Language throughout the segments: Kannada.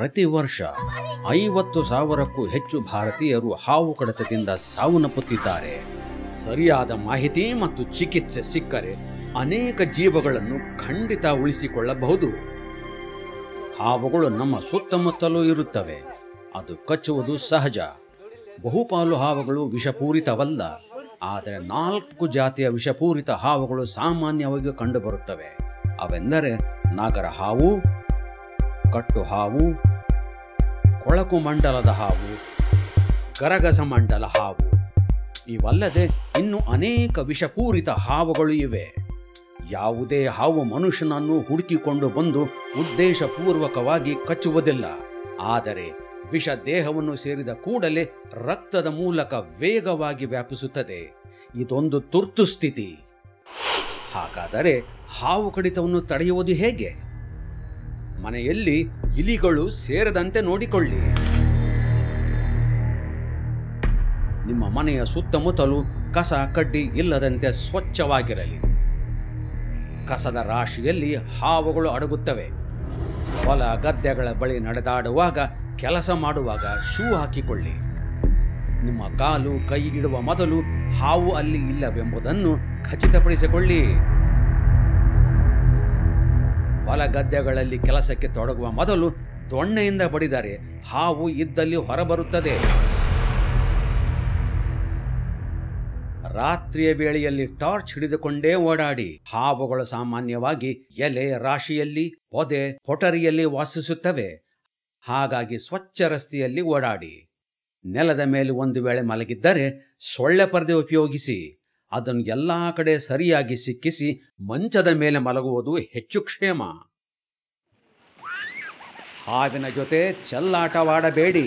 ಪ್ರತಿ ವರ್ಷ ಐವತ್ತು ಸಾವಿರಕ್ಕೂ ಹೆಚ್ಚು ಭಾರತೀಯರು ಹಾವು ಕಡಿತದಿಂದ ಸಾವನ್ನಪ್ಪುತ್ತಿದ್ದಾರೆ ಸರಿಯಾದ ಮಾಹಿತಿ ಮತ್ತು ಚಿಕಿತ್ಸೆ ಸಿಕ್ಕರೆ ಅನೇಕ ಜೀವಗಳನ್ನು ಖಂಡಿತ ಉಳಿಸಿಕೊಳ್ಳಬಹುದು ಹಾವುಗಳು ನಮ್ಮ ಸುತ್ತಮುತ್ತಲೂ ಇರುತ್ತವೆ ಅದು ಕಚ್ಚುವುದು ಸಹಜ ಬಹುಪಾಲು ಹಾವುಗಳು ವಿಷಪೂರಿತವಲ್ಲ ಆದರೆ ನಾಲ್ಕು ಜಾತಿಯ ವಿಷಪೂರಿತ ಹಾವುಗಳು ಸಾಮಾನ್ಯವಾಗಿ ಕಂಡುಬರುತ್ತವೆ ಅವೆಂದರೆ ನಾಗರ ಹಾವು ಕಟ್ಟು ಹಾವು ಕೊಳಕು ಮಂಡಲದ ಹಾವು ಗರಗಸ ಮಂಡಲ ಹಾವು ಇವಲ್ಲದೆ ಇನ್ನು ಅನೇಕ ವಿಷಪೂರಿತ ಹಾವುಗಳು ಇವೆ ಯಾವುದೇ ಹಾವು ಮನುಷ್ಯನನ್ನು ಹುಡುಕಿಕೊಂಡು ಬಂದು ಉದ್ದೇಶಪೂರ್ವಕವಾಗಿ ಕಚ್ಚುವುದಿಲ್ಲ ಆದರೆ ವಿಷ ದೇಹವನ್ನು ಸೇರಿದ ಕೂಡಲೇ ರಕ್ತದ ಮೂಲಕ ವೇಗವಾಗಿ ವ್ಯಾಪಿಸುತ್ತದೆ ಇದೊಂದು ತುರ್ತು ಸ್ಥಿತಿ ಹಾಗಾದರೆ ಹಾವು ಕಡಿತವನ್ನು ತಡೆಯುವುದು ಹೇಗೆ ಮನೆಯಲ್ಲಿ ಇಲಿಗಳು ಸೇರದಂತೆ ನೋಡಿಕೊಳ್ಳಿ ನಿಮ್ಮ ಮನೆಯ ಸುತ್ತಮುತ್ತಲು ಕಸ ಕಡ್ಡಿ ಇಲ್ಲದಂತೆ ಸ್ವಚ್ಛವಾಗಿರಲಿ ಕಸದ ರಾಶಿಯಲ್ಲಿ ಹಾವುಗಳು ಅಡಗುತ್ತವೆ ಹೊಲ ಗದ್ದೆಗಳ ಬಳಿ ನಡೆದಾಡುವಾಗ ಕೆಲಸ ಮಾಡುವಾಗ ಶೂ ಹಾಕಿಕೊಳ್ಳಿ ನಿಮ್ಮ ಕಾಲು ಕೈ ಇಡುವ ಮೊದಲು ಹಾವು ಅಲ್ಲಿ ಇಲ್ಲವೆಂಬುದನ್ನು ಖಚಿತಪಡಿಸಿಕೊಳ್ಳಿ ಹೊಲ ಗದ್ದೆಗಳಲ್ಲಿ ಕೆಲಸಕ್ಕೆ ತೊಡಗುವ ಮೊದಲು ದೊಣ್ಣೆಯಿಂದ ಬಡಿದರೆ ಹಾವು ಇದ್ದಲ್ಲಿ ಹೊರಬರುತ್ತದೆ ರಾತ್ರಿಯ ವೇಳೆಯಲ್ಲಿ ಟಾರ್ಚ್ ಹಿಡಿದುಕೊಂಡೇ ಓಡಾಡಿ ಹಾವುಗಳು ಸಾಮಾನ್ಯವಾಗಿ ಎಲೆ ರಾಶಿಯಲ್ಲಿ ಪೊದೆ ಕೊಠರಿಯಲ್ಲಿ ವಾಸಿಸುತ್ತವೆ ಹಾಗಾಗಿ ಸ್ವಚ್ಛ ರಸ್ತೆಯಲ್ಲಿ ಓಡಾಡಿ ನೆಲದ ಮೇಲೆ ಒಂದು ವೇಳೆ ಮಲಗಿದ್ದರೆ ಸೊಳ್ಳೆ ಪರದೆ ಉಪಯೋಗಿಸಿ ಅದನ್ನು ಎಲ್ಲ ಕಡೆ ಸರಿಯಾಗಿ ಸಿಕ್ಕಿಸಿ ಮಂಚದ ಮೇಲೆ ಮಲಗುವುದು ಹೆಚ್ಚು ಕ್ಷೇಮ ಹಾವಿನ ಜೊತೆ ಚೆಲ್ಲಾಟವಾಡಬೇಡಿ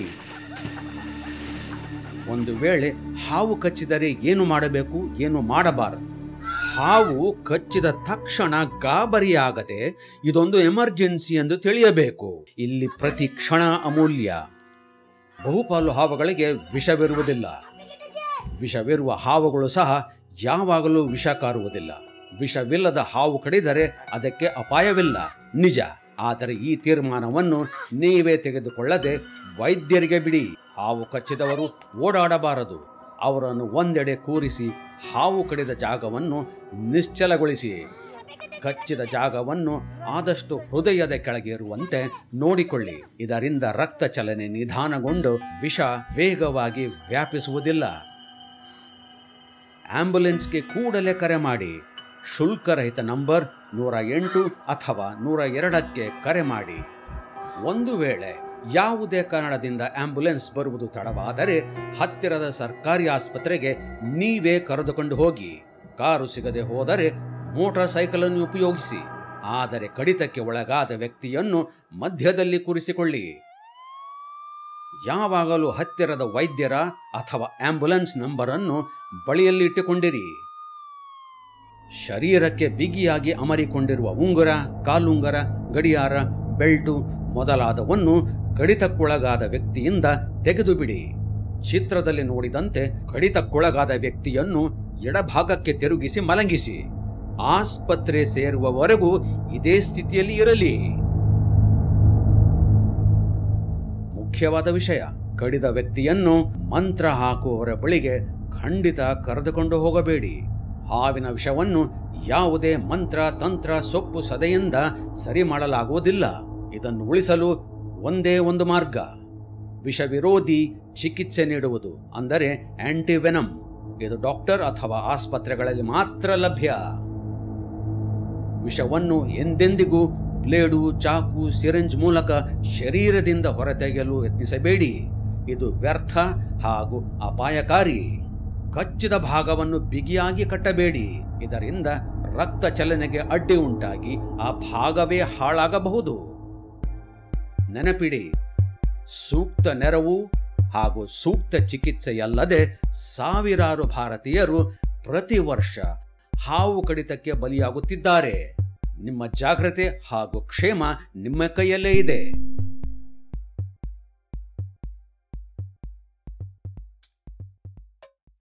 ಒಂದು ವೇಳೆ ಹಾವು ಕಚ್ಚಿದರೆ ಏನು ಮಾಡಬೇಕು ಏನು ಮಾಡಬಾರದು ಹಾವು ಕಚ್ಚಿದ ತಕ್ಷಣ ಗಾಬರಿಯಾಗದೆ ಇದೊಂದು ಎಮರ್ಜೆನ್ಸಿ ಎಂದು ತಿಳಿಯಬೇಕು ಇಲ್ಲಿ ಪ್ರತಿ ಕ್ಷಣ ಅಮೂಲ್ಯ ಬಹುಪಾಲು ಹಾವುಗಳಿಗೆ ವಿಷವಿರುವುದಿಲ್ಲ ವಿಷವಿರುವ ಹಾವುಗಳು ಸಹ ಯಾವಾಗಲೂ ವಿಷ ಕಾರುವುದಿಲ್ಲ ವಿಷವಿಲ್ಲದ ಹಾವು ಕಡಿದರೆ ಅದಕ್ಕೆ ಅಪಾಯವಿಲ್ಲ ನಿಜ ಆದರೆ ಈ ತೀರ್ಮಾನವನ್ನು ನೀವೇ ತೆಗೆದುಕೊಳ್ಳದೆ ವೈದ್ಯರಿಗೆ ಬಿಡಿ ಹಾವು ಕಚ್ಚಿದವರು ಓಡಾಡಬಾರದು ಅವರನ್ನು ಒಂದೆಡೆ ಕೂರಿಸಿ ಹಾವು ಕಡಿದ ಜಾಗವನ್ನು ನಿಶ್ಚಲಗೊಳಿಸಿ ಕಚ್ಚಿದ ಜಾಗವನ್ನು ಆದಷ್ಟು ಹೃದಯದ ಕೆಳಗೆ ಇರುವಂತೆ ನೋಡಿಕೊಳ್ಳಿ ಇದರಿಂದ ರಕ್ತ ಚಲನೆ ನಿಧಾನಗೊಂಡು ವಿಷ ವೇಗವಾಗಿ ವ್ಯಾಪಿಸುವುದಿಲ್ಲ ಆಂಬ್ಯುಲೆನ್ಸ್ಗೆ ಕೂಡಲೇ ಕರೆ ಮಾಡಿ ಶುಲ್ಕರಹಿತ ನಂಬರ್ ನೂರ ಎಂಟು ಅಥವಾ ನೂರ ಎರಡಕ್ಕೆ ಕರೆ ಮಾಡಿ ಒಂದು ವೇಳೆ ಯಾವುದೇ ಕಾರಣದಿಂದ ಆಂಬ್ಯುಲೆನ್ಸ್ ಬರುವುದು ತಡವಾದರೆ ಹತ್ತಿರದ ಸರ್ಕಾರಿ ಆಸ್ಪತ್ರೆಗೆ ನೀವೇ ಕರೆದುಕೊಂಡು ಹೋಗಿ ಕಾರು ಸಿಗದೆ ಹೋದರೆ ಮೋಟಾರ್ ಸೈಕಲ್ ಅನ್ನು ಉಪಯೋಗಿಸಿ ಆದರೆ ಕಡಿತಕ್ಕೆ ಒಳಗಾದ ವ್ಯಕ್ತಿಯನ್ನು ಮಧ್ಯದಲ್ಲಿ ಕೂರಿಸಿಕೊಳ್ಳಿ ಯಾವಾಗಲೂ ಹತ್ತಿರದ ವೈದ್ಯರ ಅಥವಾ ಆಂಬ್ಯುಲೆನ್ಸ್ ನಂಬರನ್ನು ಬಳಿಯಲ್ಲಿ ಇಟ್ಟುಕೊಂಡಿರಿ ಶರೀರಕ್ಕೆ ಬಿಗಿಯಾಗಿ ಅಮರಿಕೊಂಡಿರುವ ಉಂಗುರ ಕಾಲುಂಗರ ಗಡಿಯಾರ ಬೆಲ್ಟು ಮೊದಲಾದವನ್ನು ಕಡಿತಕ್ಕೊಳಗಾದ ವ್ಯಕ್ತಿಯಿಂದ ತೆಗೆದು ಬಿಡಿ ಚಿತ್ರದಲ್ಲಿ ನೋಡಿದಂತೆ ಕಡಿತಕ್ಕೊಳಗಾದ ವ್ಯಕ್ತಿಯನ್ನು ಎಡಭಾಗಕ್ಕೆ ತಿರುಗಿಸಿ ಮಲಗಿಸಿ ಆಸ್ಪತ್ರೆ ಸೇರುವವರೆಗೂ ಇದೇ ಸ್ಥಿತಿಯಲ್ಲಿ ಇರಲಿ ಮುಖ್ಯವಾದ ವಿಷಯ ಕಡಿದ ವ್ಯಕ್ತಿಯನ್ನು ಮಂತ್ರ ಹಾಕುವವರ ಬಳಿಗೆ ಖಂಡಿತ ಕರೆದುಕೊಂಡು ಹೋಗಬೇಡಿ ಹಾವಿನ ವಿಷವನ್ನು ಯಾವುದೇ ಮಂತ್ರ ತಂತ್ರ ಸೊಪ್ಪು ಸದೆಯಿಂದ ಸರಿ ಮಾಡಲಾಗುವುದಿಲ್ಲ ಇದನ್ನು ಉಳಿಸಲು ಒಂದೇ ಒಂದು ಮಾರ್ಗ ವಿಷ ವಿರೋಧಿ ಚಿಕಿತ್ಸೆ ನೀಡುವುದು ಅಂದರೆ ಆಂಟಿವೆನಮ್ ಇದು ಡಾಕ್ಟರ್ ಅಥವಾ ಆಸ್ಪತ್ರೆಗಳಲ್ಲಿ ಮಾತ್ರ ಲಭ್ಯ ವಿಷವನ್ನು ಎಂದೆಂದಿಗೂ ಬ್ಲೇಡು ಚಾಕು ಸಿರಿಂಜ್ ಮೂಲಕ ಶರೀರದಿಂದ ಹೊರತೆಗೆಯಲು ಯತ್ನಿಸಬೇಡಿ ಇದು ವ್ಯರ್ಥ ಹಾಗೂ ಅಪಾಯಕಾರಿ ಕಚ್ಚಿದ ಭಾಗವನ್ನು ಬಿಗಿಯಾಗಿ ಕಟ್ಟಬೇಡಿ ಇದರಿಂದ ರಕ್ತ ಚಲನೆಗೆ ಅಡ್ಡಿ ಉಂಟಾಗಿ ಆ ಭಾಗವೇ ಹಾಳಾಗಬಹುದು ನೆನಪಿಡಿ ಸೂಕ್ತ ನೆರವು ಹಾಗೂ ಸೂಕ್ತ ಚಿಕಿತ್ಸೆಯಲ್ಲದೆ ಸಾವಿರಾರು ಭಾರತೀಯರು ಪ್ರತಿ ವರ್ಷ ಹಾವು ಕಡಿತಕ್ಕೆ ಬಲಿಯಾಗುತ್ತಿದ್ದಾರೆ ನಿಮ್ಮ ಜಾಗ್ರತೆ ಹಾಗೂ ಕ್ಷೇಮ ನಿಮ್ಮ ಕೈಯಲ್ಲೇ ಇದೆ